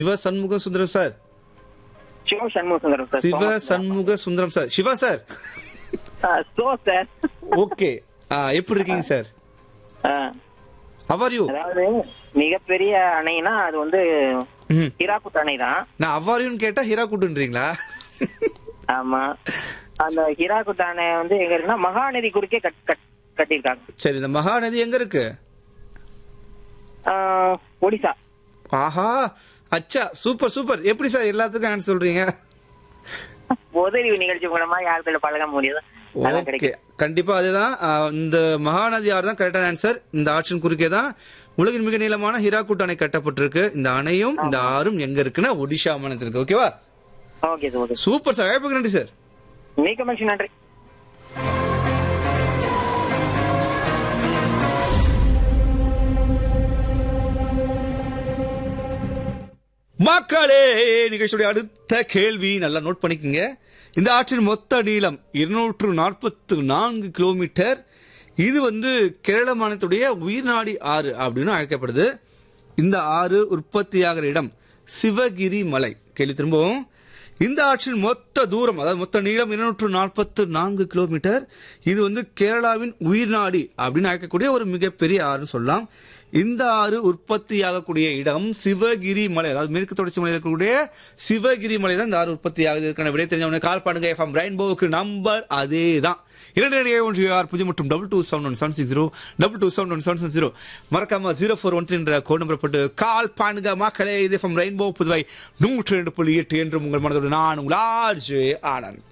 சிவ Shanmuga Sundaram sir Siva Shanmuga Sundaram sir Siva Shanmuga Sundaram sir Siva sir so sir okay எப்படி இருக்கீங்க sir ah, our you அதாவது மிகப்பெரிய அணைனா அது வந்து ஹிராக்குட் அணை தான் நான் அவ்வாரியும் கேட்டா ஹீராக்குட்டுன்றீங்களா ஆமா அந்த ஹிராக்குட் அணை வந்து எங்க இருக்குன்னா மகாநதி குறுக்கே கட் கட் கட்டியிருக்காங்க சரி இந்த மகாநதி எங்க இருக்கு ஆ, ஒடிசா ஆஹா அச்சா சூப்பர் சூப்பர் எப்படி சார் எல்லாத்துக்கும் ஆன்சர் சொல்றீங்க உதவி நிகழ்ச்சி மூலமா யாருக்குள்ள பழக முடியுது அதான் ஓகே கிடைக்கும் கண்டிப்பா அதுதான் ஆஹ், இந்த மகாநதி ஆறு தான் கரெக்டான ஆன்சர் இந்த ஆற்றின் குறுக்கே தான் உலகின் மிக நீளமான ஹிராக்குட் அணை கட்டப்பட்டிருக்கு இந்த அணையும் இந்த ஆறும் எங்க இருக்குன்னா ஒடிஷா மாநிலத்தில் இருக்கு ஓகேவா okay sir okay super sir வாய்ப்புக்கு நன்றி சார் மிக்க மகிழ்ச்சி நன்றி மக்களே நிகழ்ச்சியுடைய அடுத்த கேள்வி நல்லா நோட் பண்ணிக்கங்க இந்த ஆற்றின் மொத்த நீளம் இருநூற்று நாற்பத்து நான்கு கிலோமீட்டர் இது வந்து கேரள மாநிலத்துடைய உயிர்நாடி ஆறு அப்படின்னு அழைக்கப்படுது இந்த ஆறு உற்பத்தியாகிற இடம் சிவகிரி மலை கேள்வி திரும்பவும் இந்த ஆற்றின் மொத்த தூரம் அதாவது மொத்த நீளம் இருநூற்று நாற்பத்து நான்கு கிலோமீட்டர் இது வந்து கேரளாவின் உயிர்நாடி அப்படின்னு அழைக்கக்கூடிய ஒரு மிகப்பெரிய ஆறுன்னு சொல்லலாம் இந்த ஆறு உற்பத்தியாகக்கூடிய இடம் சிவகிரி மலை அதாவது மேற்கு தொடர்ச்சி மலையில் இருக்கக்கூடிய சிவகிரி மலை தான் இந்த ஆறு உற்பத்தி ஆகுது இதற்கான விடை தெரிஞ்சவங்க கால் பண்ணுங்க எஃப்எம் ரெயின்போவுக்கு நம்பர் அதே தான் இரண்டு இரண்டு ஏழு ஒன்று ஆறு பூஜ்ஜியம் மற்றும் double two seven one seven six zero double two seven one seven zero மறக்காம ஜீரோ ஃபோர் ஒன் என்ற கோட் நம்பர் போட்டு கால் பண்ணுங்க மக்களே இது எஃப்எம் ரெயின்போ புதுவை நூற்றி ரெண்டு புள்ளி எட்டு என்று உங்கள் மனதோடு நான் உங்கள் ஆர்ஜே ஆனந்த்